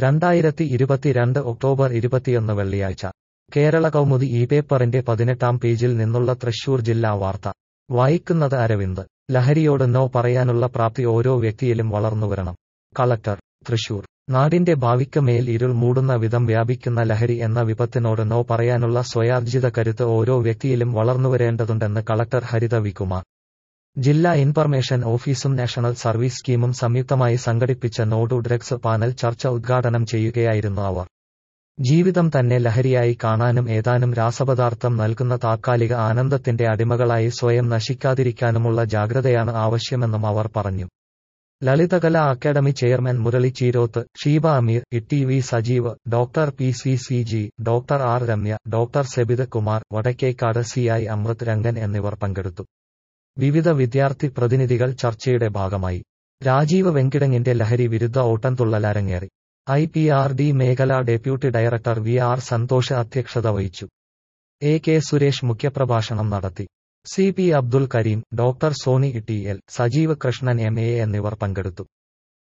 രണ്ടായിരത്തി ഇരുപത്തിരണ്ട് ഒക്ടോബർ ഇരുപത്തിയൊന്ന് വെള്ളിയാഴ്ച കേരള കൗമുദി ഈ പേപ്പറിന്റെ പതിനെട്ടാം പേജിൽ നിന്നുള്ള തൃശൂർ ജില്ലാ വാർത്ത വായിക്കുന്നത് അരവിന്ദ് ലഹരിയോട് നോ പറയാനുള്ള പ്രാപ്തി ഓരോ വ്യക്തിയിലും വളർന്നുവരണം കളക്ടർ തൃശൂർ നാടിന്റെ ഭാവിക്ക് മേൽ ഇരുൾ മൂടുന്ന വിധം വ്യാപിക്കുന്ന ലഹരി എന്ന വിപത്തിനോട് നോ പറയാനുള്ള സ്വയാർജിത കരുത്ത് ഓരോ വ്യക്തിയിലും വളർന്നുവരേണ്ടതുണ്ടെന്ന് കളക്ടർ ഹരിത വികുമാർ ജില്ലാ ഇൻഫർമേഷൻ ഓഫീസും നാഷണൽ സർവീസ് സ്കീമും സംയുക്തമായി സംഘടിപ്പിച്ച നോഡു ഡ്രഗ്സ് പാനൽ ചർച്ച ഉദ്ഘാടനം ചെയ്യുകയായിരുന്നു അവർ ജീവിതം തന്നെ ലഹരിയായി കാണാനും ഏതാനും രാസപദാർത്ഥം നൽകുന്ന താത്കാലിക ആനന്ദത്തിന്റെ അടിമകളായി സ്വയം നശിക്കാതിരിക്കാനുമുള്ള ജാഗ്രതയാണ് ആവശ്യമെന്നും അവർ പറഞ്ഞു Lalithakala academy chairman Murali Cheeroth Sheeba Ameer E V Sajeev doctor P C C G doctor R Ramya doctor Sebith Kumar Vadakkekkad C I Amrith Rangan എന്നിവർ പങ്കെടുത്തു വിവിധ വിദ്യാർത്ഥി പ്രതിനിധികൾ ചർച്ചയുടെ ഭാഗമായി രാജീവ് വെങ്കിടങ്ങിന്റെ ലഹരി വിരുദ്ധ ഓട്ടംതുള്ളൽ അരങ്ങേറി ഐ പി ആർ ഡി മേഖല deputy director V R Santhosh അധ്യക്ഷത വഹിച്ചു എ കെ സുരേഷ് മുഖ്യപ്രഭാഷണം നടത്തി C P Abdul Kareem doctor Soni T L Sajeev Krishnan M A എന്നിവർ പങ്കെടുത്തു